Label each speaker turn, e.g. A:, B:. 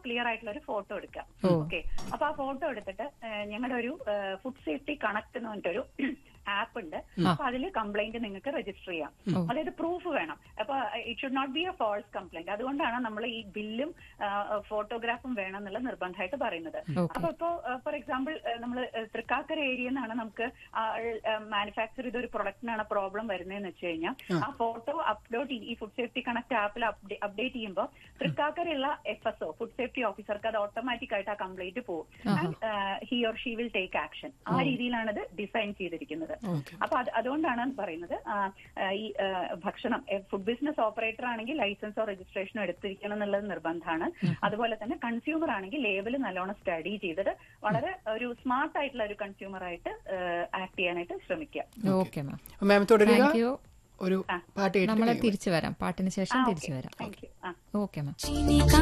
A: Clear ആയിട്ടുള്ള ഒരു photo എടുക്കുക ഓക്കെ അപ്പൊ ആ ഫോട്ടോ എടുത്തിട്ട് ഏഹ്, ഞങ്ങളുടെ ഒരു ഫുഡ് സേഫ്റ്റി കണക്ട് എന്ന് പറഞ്ഞിട്ടൊരു ആപ്പ് ഉണ്ട് അപ്പൊ അതിൽ കംപ്ലൈന്റ് നിങ്ങൾക്ക് രജിസ്റ്റർ ചെയ്യാം അതായത് പ്രൂഫ് വേണം അപ്പൊ it should not be a false complaint അതുകൊണ്ടാണ് നമ്മൾ ഈ ബില്ലും ഫോട്ടോഗ്രാഫും വേണം എന്നുള്ള നിർബന്ധമായിട്ട് പറയുന്നത് അപ്പൊ ഇപ്പോ ഫോർ എക്സാമ്പിൾ നമ്മൾ തൃക്കാക്കര ഏരിയ എന്നാണ് നമുക്ക് മാനുഫാക്ചർ ചെയ്ത ഒരു പ്രൊഡക്റ്റിനാണ് പ്രോബ്ലം വരുന്നതെന്ന് വെച്ച് കഴിഞ്ഞാൽ ആ ഫോട്ടോ അപ്ലോഡ് ഈ ഫുഡ് സേഫ്റ്റി കണക്ട് ആപ്പിൽ അപ്ഡേറ്റ് ചെയ്യുമ്പോൾ തൃക്കാക്കരയുള്ള F S O food safety ഓഫീസർക്ക് അത് ഓട്ടോമാറ്റിക് ആയിട്ട് ആ കംപ്ലൈന്റ് പോകും he or she will take action ആ രീതിയിലാണ് ഇത് ഡിസൈൻ ചെയ്തിരിക്കുന്നത് അപ്പൊ അത് അതുകൊണ്ടാണ് പറയുന്നത് ആ, ആ, ഈ ആ, ഭക്ഷണം ഫുഡ് ബിസിനസ് ഓപ്പറേറ്റർ ആണെങ്കിൽ ലൈസൻസോ രജിസ്ട്രേഷനോ എടുത്തിരിക്കണം എന്നുള്ളത് നിർബന്ധമാണ് അതുപോലെ തന്നെ കൺസ്യൂമർ ആണെങ്കിൽ ലേബൽ നല്ലോണം സ്റ്റഡി ചെയ്തിട്ട് വളരെ ഒരു സ്മാർട്ട് ആയിട്ടുള്ള ഒരു കൺസ്യൂമർ ആയിട്ട് ആക്ട് ചെയ്യാനായിട്ട് ശ്രമിക്കുക
B: ഓക്കെ മാം
C: മാം തുടരുക
B: താങ്ക് യു
C: ഒരു പാട്ട് കേട്ടിട്ട്
B: നമ്മൾ
C: കേൾക്കാം.
B: തിരിച്ചു വരാം പാട്ടിന് ശേഷം തിരിച്ചു വരാം
A: താങ്ക് യു ആ
B: ഓക്കെ മാം